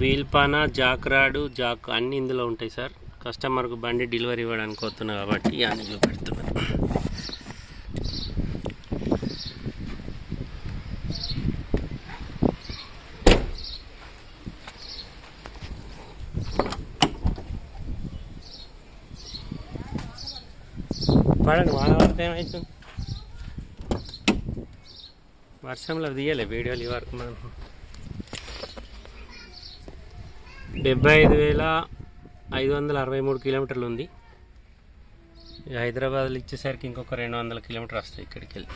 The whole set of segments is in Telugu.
వీల్ పానా జాక్ రాడు జాక్ అన్ని ఇందులో ఉంటాయి సార్ కస్టమర్కు బండి డెలివరీ ఇవ్వడానికి వస్తున్నా కాబట్టి అన్ని చూపెడుతున్నాను పడండి వాన పడితే ఏమవుతుంది వర్షంలో తీయలే వీడియోలు ఈ వరకు మనం డెబ్బై ఐదు వేల ఐదు వందల అరవై మూడు కిలోమీటర్లు ఉంది ఇక హైదరాబాద్లో ఇచ్చేసరికి ఇంకొక రెండు వందల కిలోమీటర్ వస్తాయి ఇక్కడికి వెళ్ళి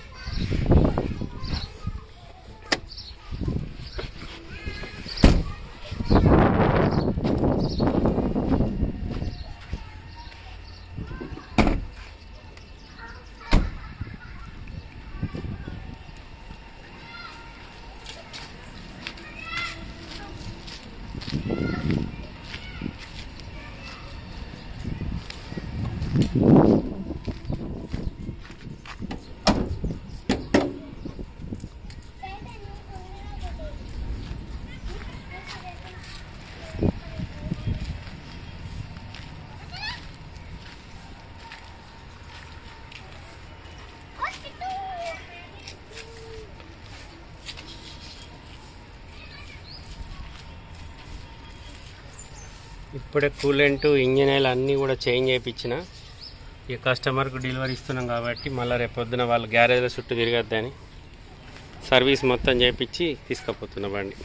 ఇప్పుడే కూలెంట్ ఇంజిన్ ఆయిల్ అన్నీ కూడా చేంజ్ చేయించిన ఈ కస్టమర్కు డెలివరీ ఇస్తున్నాం కాబట్టి మళ్ళీ రేపు పొద్దున వాళ్ళు గ్యారేజ్ల చుట్టూ తిరగద్దని సర్వీస్ మొత్తం చేయించి తీసుకుపోతున్నా బండి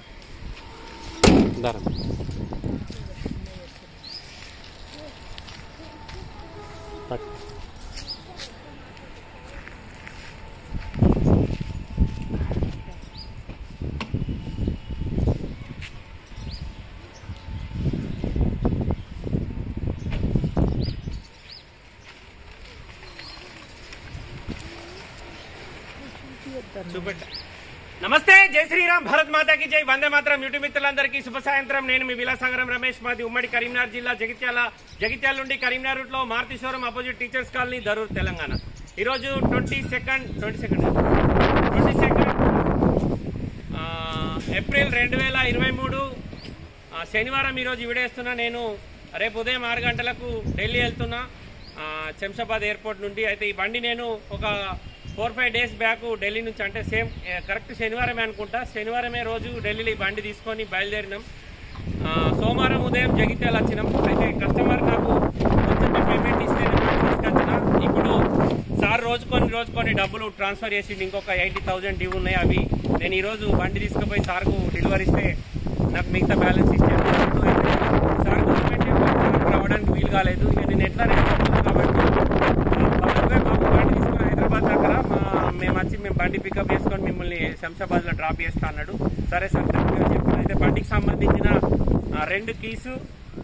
ధర చూపెట్ట నమస్తే జై శ్రీరామ్ భారత్ మాతాకి జై వందే మాత్రం యూట్యూబ్ మిత్రులందరికీ శుభ సాయంత్రం నేను మీ విలాసాగరం రమేష్ మాది ఉమ్మడి కరీంనగర్ జిల్లా జగిత్యాల జగిత్యాల నుండి కరీంనగర్ రూట్ లో Maruti showroom opposite teachers colony Darur Telangana ఈ రోజు twenty second twenty second twenty second April రెండు వేల ఇరవై మూడు శనివారం ఈరోజు విడేస్తున్నా నేను రేపు ఉదయం ఆరు గంటలకు ఢిల్లీ వెళ్తున్నా ఆ, శంషాబాద్ ఎయిర్పోర్ట్ నుండి అయితే ఈ బండి నేను ఒక four five days back Delhi నుంచి అంటే సేమ్ ఏ, కరెక్ట్ శనివారమే అనుకుంటా శనివారమే రోజు ఢిల్లీలో ఈ బండి తీసుకొని బయలుదేరినాం ఆ, సోమవారం ఉదయం జగిత్యాల వచ్చినాం అయితే కస్టమర్ నాకు కొంచెం పేమెంట్ ఇస్తే నేను బండి తీసుకొచ్చిన ఇప్పుడు సార్ రోజుకొని రోజుకొని డబ్బులు ట్రాన్స్ఫర్ చేసి ఇంకొక ఎయిటీ థౌజండ్ డ్యూ ఉన్నాయి అవి నేను ఈరోజు బండి తీసుకుపోయి సార్కు డెలివరీ ఇస్తే నాకు మిగతా బ్యాలెన్స్ ఇచ్చాను సార్ గవర్నమెంట్ సార్ రావడానికి వీలు కాలేదు ఇక నేను ఎట్లా రేపు వస్తున్నా కాబట్టి బాబుగా బాబు బండి తీసుకొని హైదరాబాద్ దగ్గర మా- మేము వచ్చి మేము బండి పికప్ చేసుకొని మిమ్మల్ని శంషాబాద్లో డ్రాప్ చేస్తా అన్నాడు సరే సార్ థ్యాంక్ యూ చెప్పాను అయితే బండికి సంబంధించిన ఆ, రెండు keys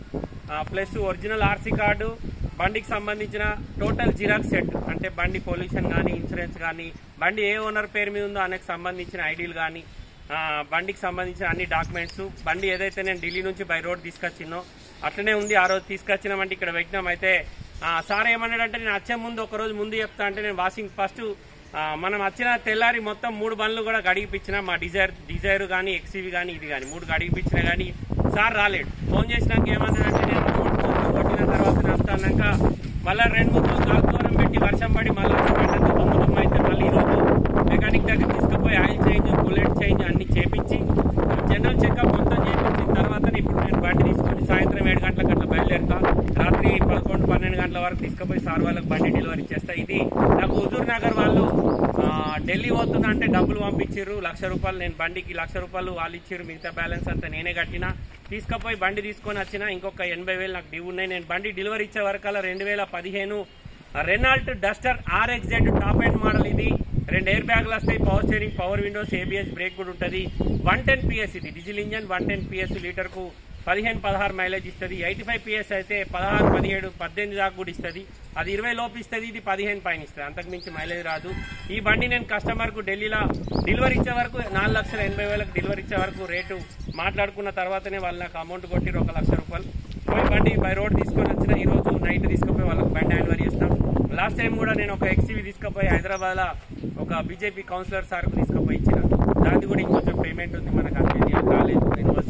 plus original RC card బండికి సంబంధించిన టోటల్ జిరాక్స్ సెట్ అంటే బండి పొల్యూషన్ కానీ ఇన్సూరెన్స్ కానీ బండి ఏ ఓనర్ పేరు మీద ఉందో ఆయనకు సంబంధించిన ఐడీలు కానీ బండికి సంబంధించిన అన్ని డాక్యుమెంట్స్ బండి ఏదైతే నేను ఢిల్లీ నుంచి బై రోడ్ తీసుకొచ్చినో అట్లనే ఉంది ఆ రోజు తీసుకొచ్చినామంటే ఇక్కడ పెట్టినాం అయితే ఆ, సార్ ఏమన్నాడంటే నేను వచ్చే ముందు ఒక రోజు ముందు చెప్తా అంటే నేను వాషింగ్ ఫస్ట్ మనం వచ్చిన తెల్లారి మొత్తం మూడు బండ్లు కూడా గడిగిపించిన మా డిజైర్ డిజైర్ కానీ ఎక్సీవీ కానీ ఇది కానీ మూడు గడిగిపించినా కానీ సార్ రాలేడు ఫోన్ చేసినాక ఏమన్నాడంటే నేను అమౌంట్ ముందు కొట్టిన తర్వాత నష్టాక మళ్ళీ రెండు మూడు రోజులు ఆకుదూరం పెట్టి వర్షం పడి మళ్ళీ పంటంతా దుమ్ము దుమ్ము అయితే మళ్ళీ ఈరోజు మెకానిక్ దగ్గర తీసుకుపోయి ఆయిల్ చేంజ్ బుల్లెట్ చేంజ్ అన్ని చేపించి జనరల్ చెకప్ మొత్తం చేయించిన తర్వాతనే ఇప్పుడు నేను బండి తీసుకొని సాయంత్రం ఏడు గంటలకు అట్లా బయలుదేరుతా రాత్రి పదకొండు పన్నెండు గంటల వరకు తీసుకుపోయి సార్ వాళ్ళకి బండి డెలివరీ చేస్తా ఇది నాకు హుజూర్ నగర్ వాళ్ళు ఆ, ఢిల్లీ పోతున్నా అంటే డబ్బులు పంపించారు లక్ష రూపాయలు నేను బండికి లక్ష రూపాయలు వాళ్ళు ఇచ్చారు మిగతా బ్యాలెన్స్ అంతా నేనే కట్టినా తీసుకుపోయి బండి తీసుకొని వచ్చిన ఇంకొక ఎనభై వేలు నాకు డ్యూ ఉన్నాయి నేను బండి డెలివరీ ఇచ్చే వరకల్లా రెండు వేల పదిహేను Renault duster RXZ top end model ఇది రెండు ఎయిర్ బ్యాగ్లు వస్తాయి power steering power windows ABS brake కూడా ఉంటుంది వన్ టెన్ పిఎస్ ఇది diesel engine one ten PS లీటర్కు పదిహేను పదహారు మైలేజ్ ఇస్తుంది ఎయిటీ ఫైవ్ పిఎస్ అయితే పదహారు పదిహేడు పద్దెనిమిది దాకా కూడా ఇస్తుంది అది ఇరవై లోపు ఇస్తుంది ఇది పదిహేను పైన ఇస్తుంది అంతకు మించి మైలేజ్ రాదు ఈ బండి నేను కస్టమర్కు ఢిల్లీలో డెలివరీ ఇచ్చే వరకు నాలుగు లక్షల ఎనభై వేలకు డెలివరీ ఇచ్చే వరకు రేటు మాట్లాడుకున్న తర్వాతనే వాళ్ళు నాకు అమౌంట్ కొట్టిరు ఒక లక్ష రూపాయలు పోయి బండి బై రోడ్ తీసుకొని వచ్చిన ఈ రోజు నైట్ తీసుకుపోయి వాళ్ళకి బండి డెలివరీ చేస్తాం లాస్ట్ టైం కూడా నేను ఒక ఎక్సీవీ తీసుకుపోయి హైదరాబాద్ ఒక బీజేపీ కౌన్సిలర్ సార్కు తీసుకుపోయి ఇచ్చిన దానికి కూడా ఇంకొంచెం పేమెంట్ ఉంది మనకు అంతే కాలేదు యూనివర్సిటీ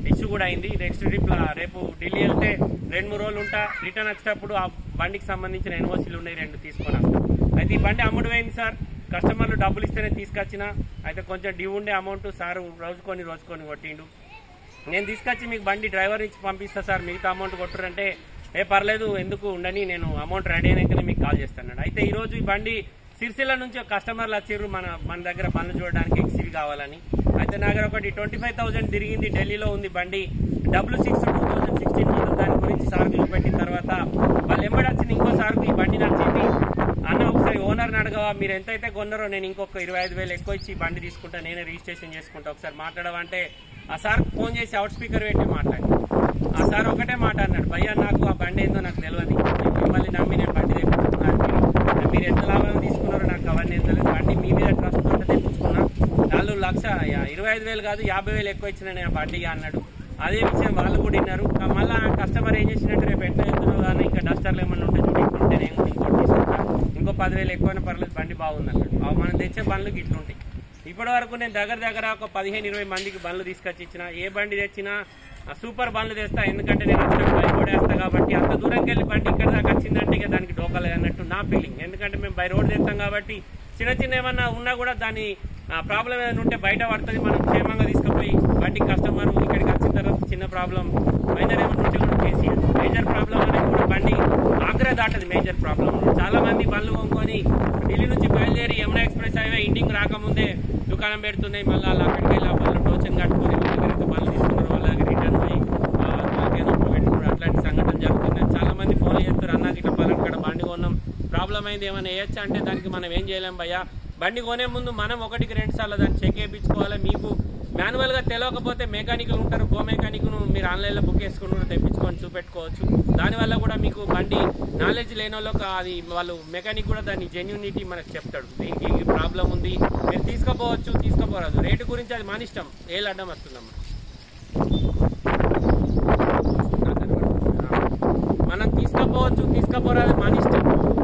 ఇష్యూ కూడా అయింది నెక్స్ట్ ట్రిప్ రేపు ఢిల్లీ వెళ్తే రెండు మూడు రోజులు ఉంటా రిటర్న్ వచ్చేటప్పుడు ఆ బండికి సంబంధించిన ఎన్ఓసీలు ఉన్నాయి రెండు తీసుకొని వస్తాం అయితే ఈ బండి అమ్ముడు పోయింది సార్ కస్టమర్లు డబ్బులు ఇస్తేనే తీసుకొచ్చిన అయితే కొంచెం డ్యూ ఉండే అమౌంట్ సార్ రోజుకొని రోజుకొని కొట్టిండు నేను తీసుకొచ్చి మీకు బండి డ్రైవర్ నుంచి పంపిస్తా సార్ మిగతా అమౌంట్ కొట్టురంటే ఏ పర్లేదు ఎందుకు ఉండని నేను అమౌంట్ రెడీ అయినాకనే మీకు కాల్ చేస్తాను అయితే ఈ రోజు ఈ బండి సిరిసిల్ల నుంచి ఒక కస్టమర్లు వచ్చారు మన మన దగ్గర పనులు చూడడానికి ఎక్సీవి కావాలని అయితే నా దగ్గర ఒకటి ట్వంటీ ఫైవ్ థౌసండ్ తిరిగింది ఢిల్లీలో ఉంది బండి W six two thousand sixteen model దాని గురించి సార్ చూపెట్టిన తర్వాత వాళ్ళు ఎంబడి వచ్చింది ఇంకో సార్కు ఈ బండి నచ్చింది అన్న ఒకసారి ఓనర్ని అడగవా మీరు ఎంతైతే కొన్నారో నేను ఇంకొక ఇరవై ఐదు వేలు ఎక్కువ ఇచ్చి ఈ బండి తీసుకుంటా నేనే రిజిస్ట్రేషన్ చేసుకుంటా ఒకసారి మాట్లాడమంటే ఆ సార్ ఫోన్ చేసి అవుట్ స్పీకర్ పెట్టి మాట్లాడి ఆ సార్ ఒకటే మాట అన్నాడు భయ్యా నాకు ఆ బండి ఏందో నాకు తెలియదు నేను మిమ్మల్ని నమ్మి నేను బండి తెప్పించుకున్నాను మీరు మీరు ఎంత లాభం తీసుకున్నారో నాకు అవన్నీ తెలియదు బండి మీ మీద ట్రస్ట్ ఉంటే తెప్పించుకున్నా నాలుగు లక్ష యా- ఇరవై ఐదు వేలు కాదు యాభై వేలు ఎక్కువ ఇచ్చిన నేను ఆ బండికి అన్నాడు అదే విషయం వాళ్ళు కూడా విన్నారు ఆ మళ్ళా ఆ కస్టమర్ ఏం చేసినట్టు రేపు ఎట్లా వెళ్తున్నావు కానీ ఇంకా డస్టర్లు ఏమన్నా ఉంటే చూడు ఇట్లుంటే నేను కూడా ఇంకోటి తీసుకుంటా ఇంకో పదివేలు ఎక్కువైనా పర్లేదు బండి బాగుంది అన్నాడు ఆ మనం తెచ్చే బండ్లు ఇట్లుంటాయి ఇప్పటి వరకు నేను దగ్గర దగ్గర ఒక పదిహేను ఇరవై మందికి బండ్లు తీసుకొచ్చి ఇచ్చిన ఏ బండి తెచ్చినా ఆ సూపర్ బండ్లు తెస్తా ఎందుకంటే నేను వచ్చినప్పుడు బైక్ కూడా వేస్తా కాబట్టి అంత దూరంకి వెళ్ళి బండి ఇక్కడ దాకా వచ్చిందంటే ఇక దానికి డోకలే అన్నట్టు నా ఫీలింగ్ ఎందుకంటే మేము బై రోడ్ తెస్తాం కాబట్టి చిన్న చిన్న ఏమన్నా ఉన్నా కూడా దాని ప్రాబ్లం ఏదైనా ఉంటే బయట పడుతుంది మనం క్షేమంగా తీసుకుపోయి బండి కస్టమర్ ఇక్కడికి వచ్చిన తర్వాత చిన్న ప్రాబ్లం మైనర్ ఏమైనా ఉంటే కూడా చేసి మేజర్ ప్రాబ్లం అనేది కూడా బండి ఆగ్రా దాటది మేజర్ ప్రాబ్లం చాలా మంది బండ్లు కొనుక్కొని ఢిల్లీ నుంచి బయలుదేరి యమునా ఎక్స్ప్రెస్ హైవే ఇంటికి రాకముందే దుకాణం పెడుతున్నాయి మళ్ళీ అలా అక్కడికి వెళ్ళి ఆ బండ్లు టోచన్ కట్టుకొని వాళ్ళ దగ్గర ఎంత బండ్లు తీసుకున్నారు వాళ్ళ దగ్గర రిటర్న్ పోయి ఆ, వాళ్ళకి ఏదో ఒకటి పెట్టుకున్నారు అట్లాంటి సంఘటన జరుగుతున్నాయి చాలా మంది ఫోన్ చేస్తారు అన్నకి ఇట్లా పలానా ఇక్కడ బండి కొన్నాం ప్రాబ్లం అయింది ఏమైనా వేయచ్చా అంటే దానికి మనం ఏం చేయలేం భయ్యా బండి కొనే ముందు మనం ఒకటికి రెండు సార్లు దాన్ని చెక్ చేయించుకోవాలి మీకు మాన్యువల్ గా తెలియకపోతే మెకానికల్ ఉంటారు గో మెకానిక్ ను మీరు ఆన్లైన్ లో బుక్ చేసుకుని తెప్పించుకొని చూపెట్టుకోవచ్చు దానివల్ల కూడా మీకు బండి నాలెడ్జ్ లేని వాళ్ళకి అది వాళ్ళు మెకానిక్ కూడా దాని జెన్యూనిటీ మనకు చెప్తాడు దీనికి ఈ ప్రాబ్లం ఉంది మీరు తీసుకుపోవచ్చు తీసుకుపోరాదు రేటు గురించి అది మన ఇష్టం ఏళ్ళు అడ్డం వస్తుందమ్మా మనం తీసుకపోవచ్చు తీసుకపోరాదు మన ఇష్టం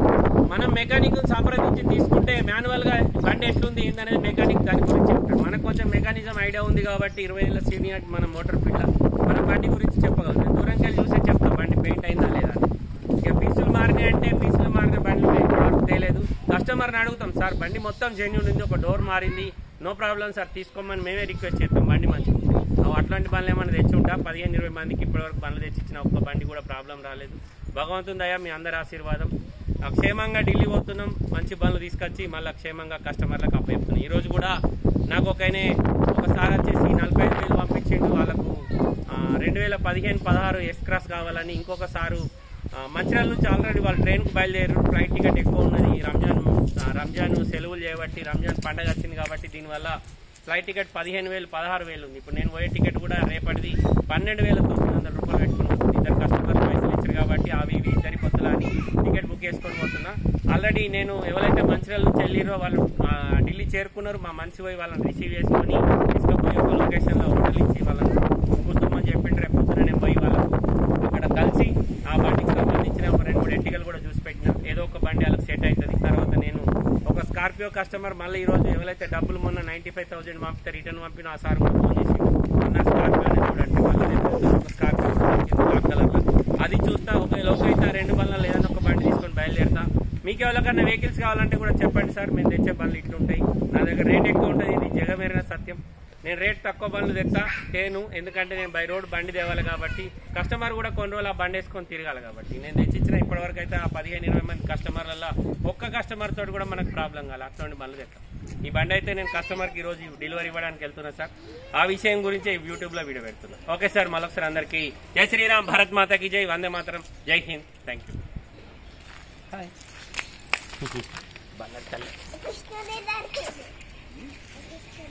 మనం మెకానిక్ సంప్రదించి తీసుకుంటే మాన్యువల్ గా బండి ఎట్లుంది ఏందనేది మెకానిక్ దాని గురించి చెప్తాడు మనకు కొంచెం మెకానిజం ఐడియా ఉంది కాబట్టి ఇరవై ఏళ్ళ సీనియర్ మన మోటార్ ఫీల్డ్ మనం బండి గురించి చెప్పగలం నేను దూరంకి వెళ్ళి చూసే చెప్తాం బండి పెయింట్ అయిందా లేదా అని. ఇక పీసులు మారినాయి అంటే పీసులు మారిన బండ్లు వరకు తేలేదు కస్టమర్ని అడుగుతాం సార్ బండి మొత్తం జెన్యున్ ఉంది ఒక డోర్ మారింది నో ప్రాబ్లం సార్ తీసుకోమని మేమే రిక్వెస్ట్ చేస్తాం బండి మంచిగా ఉంది. అవి అట్లాంటి బండ్లు ఏమైనా తెచ్చి ఉంటా పదిహేను ఇరవై మందికి ఇప్పటివరకు బండ్లు తెచ్చిచ్చిన ఒక్క బండి కూడా ప్రాబ్లం రాలేదు భగవంతుని దయ మీ అందరి ఆశీర్వాదం ఆ క్షేమంగా ఢిల్లీ పోతున్నాం మంచి బండ్లు తీసుకొచ్చి మళ్ళీ క్షేమంగా కస్టమర్లకు అప్పచెప్తున్నాం ఈ రోజు కూడా నాకు ఒకనే ఒకసారి వచ్చేసి నలభై ఐదు వేలు పంపించిండు వాళ్ళకు ఆ, రెండు వేల పదిహేను పదహారు ఎస్ క్రాస్ కావాలని ఇంకొకసారి ఆ, మంచిర్యాల నుంచి ఆల్రెడీ వాళ్ళు ట్రైన్కి బయలుదేరారు ఫ్లైట్ టికెట్ ఎక్కువ ఉన్నది రంజాన్ ఆ, రంజాన్ సెలవులు చేయబట్టి రంజాన్ పండగ వచ్చింది కాబట్టి దీనివల్ల ఫ్లైట్ టికెట్ పదిహేను వేలు పదహారు వేలు ఉంది ఇప్పుడు నేను పోయే టికెట్ కూడా రేపటిది పన్నెండు వేల తొమ్మిది వందల రూపాయలు పెట్టుకుని వస్తుంది ఇద్దరు కస్టమర్ పైసలు ఇచ్చారు కాబట్టి అవి ఇవి ఇద్దరి కొత్తలా అని టికెట్ బుక్ చేసుకొని పోతున్నా ఆల్రెడీ నేను ఎవరైతే మంచిర్యాల నుంచి వెళ్ళిరో వాళ్ళు ఆ, ఢిల్లీ చేరుకున్నారు మా మనిషి పోయి వాళ్ళని రిసీవ్ చేసుకొని తీసుకుపోయి ఒక లొకేషన్లో హోటల్ ఇచ్చి వాళ్ళని కూర్చోమని చెప్పిండ్రు రేపు పొద్దున నేను పోయి వాళ్ళకు అక్కడ కలిసి ఆ బండికి సంబంధించిన ఒక రెండు మూడు ఎంటికలు కూడా చూసి పెట్టిన ఏదో ఒక బండి వాళ్ళకి సెట్ అవుతుంది తర్వాత నేను ఒక స్కార్పియో కస్టమర్ మళ్ళీ ఈ రోజు ఎవరైతే డబ్బులు మొన్న నైన్టీ ఫైవ్ థౌసండ్ పంపితే రిటర్న్ పంపిన ఆ సార్ కూడా ఫోన్ చేసి నా స్కార్పియో చూడండి మళ్ళీ నేను ఒక స్కార్పియో బ్లాక్ కలర్ అది చూస్తా ఒకవేళ ఓకే అయితే ఆ రెండు బండ్లలో ఏదైనా ఒక బండి తీసుకొని బయలుదేరుతా మీకు ఎవరికన్నా వెహికల్స్ కావాలంటే కూడా చెప్పండి సార్ మేము తెచ్చే బండ్లు ఇట్లుంటాయి నా దగ్గర రేట్ ఎక్కువ ఉంటుంది ఇది జగమేరిన సత్యం నేను రేట్ తక్కువ బండ్లు తెస్తా తేను ఎందుకంటే నేను బై రోడ్ బండి తేవాలి కాబట్టి కస్టమర్ కూడా కొన్ని రోజులు ఆ బండి వేసుకొని తిరగాలి కాబట్టి నేను తెచ్చిచ్చిన ఇప్పటివరకు అయితే ఆ పదిహేను ఇరవై మంది కస్టమర్లలో ఒక్క కస్టమర్ తోటి కూడా మనకు ప్రాబ్లం కాదు అట్లాంటి బండ్లు తెస్తా ఈ బండి అయితే నేను కస్టమర్కి ఈ రోజు డెలివరీ ఇవ్వడానికి వెళ్తున్నా సార్ ఆ విషయం గురించి యూట్యూబ్ లో వీడియో పెడుతున్నా ఓకే సార్ మరొకసారి అందరికీ జై శ్రీరామ్ భారత్ మాతకి జై వందే మాతరం జై హింద్ థ్యాంక్ యూ బంగారు తల్లి కృష్ణుడి దానికి